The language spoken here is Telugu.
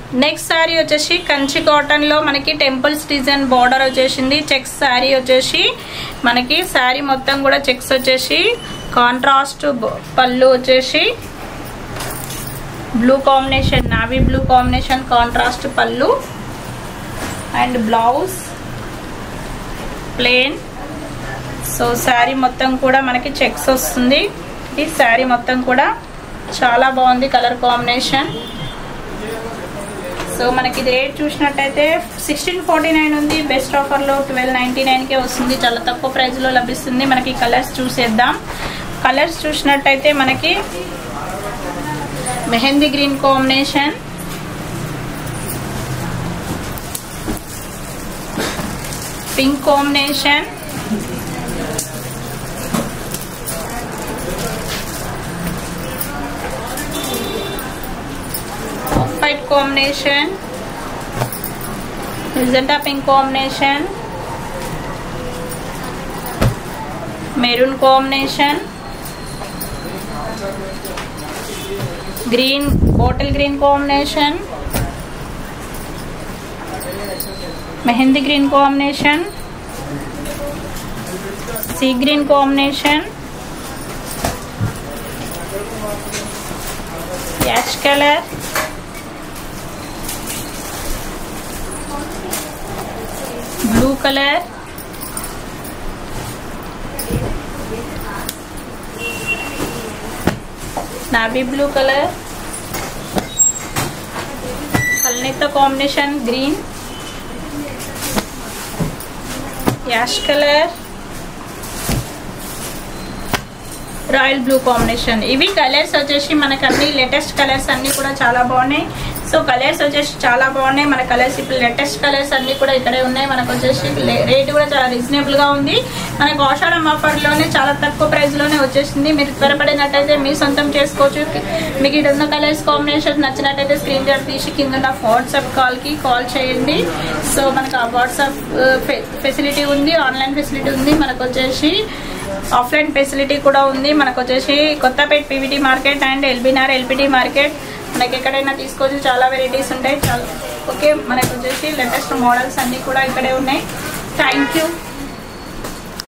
నెక్స్ట్ శారీ వచ్చేసి కంచి కాటన్ లో మనకి టెంపుల్స్ డిజైన్ బార్డర్ వచ్చేసింది చెక్స్ శారీ వచ్చేసి మనకి శారీ మొత్తం కూడా చెక్స్ వచ్చేసి కాంట్రాస్ట్ పళ్ళు వచ్చేసి blue combination navy blue combination contrast పళ్ళు and blouse plain so sari మొత్తం కూడా మనకి చెక్స్ వస్తుంది ఈ శారీ మొత్తం కూడా చాలా బాగుంది కలర్ కాంబినేషన్ సో మనకి ఇది రేట్ చూసినట్టయితే సిక్స్టీన్ ఫార్టీ నైన్ ఉంది బెస్ట్ ఆఫర్లో ట్వెల్వ్ నైంటీ నైన్కే వస్తుంది చాలా తక్కువ ప్రైస్లో లభిస్తుంది మనకి కలర్స్ చూసేద్దాం కలర్స్ చూసినట్టయితే మనకి mehndi green combination pink combination white combination రిజల్టా pink combination maroon combination green bottle green combination mehndi green combination sea green combination ash colour blue colour navy blue colour కల్నేత combination green ash colour royal blue combination ఇవి కలర్స్ వచ్చేసి మనకు అన్ని లేటెస్ట్ కలర్స్ అన్ని కూడా చాలా బాగున్నాయి సో కలర్స్ వచ్చేసి చాలా బాగున్నాయి మన కలర్స్ ఇప్పుడు లేటెస్ట్ కలర్స్ అన్ని కూడా ఇక్కడే ఉన్నాయి మనకు వచ్చేసి రేట్ కూడా చాలా రీజనబుల్ గా ఉంది మనకు ఆషాఢం ఆఫర్ లోనే చాలా తక్కువ ప్రైస్ లోనే వచ్చేసింది మీరు త్వరపడినట్టయితే మీ సొంతం చేసుకోవచ్చు మీకు ఇక్కడ ఉన్న కలర్స్ కాంబినేషన్ నచ్చినట్టయితే స్క్రీన్ షాట్ తీసి కింద ఉన్న వాట్సాప్ కాల్ కి కాల్ చేయండి సో మనకు ఆ వాట్సాప్ ఫెసిలిటీ ఉంది ఆన్లైన్ ఫెసిలిటీ ఉంది మనకు వచ్చేసి ఆఫ్లైన్ ఫెసిలిటీ కూడా ఉంది మనకు వచ్చేసి కొత్తపేట పీవీటీ మార్కెట్ అండ్ ఎల్బీనార్ ఎల్పిటి మార్కెట్ మనకి ఎక్కడైనా తీసుకోవచ్చు చాలా వెరైటీస్ ఉంటాయి చాలా ఓకే మనకు వచ్చేసి లేటెస్ట్ మోడల్స్ అన్నీ కూడా ఇక్కడే ఉన్నాయి థ్యాంక్ యూ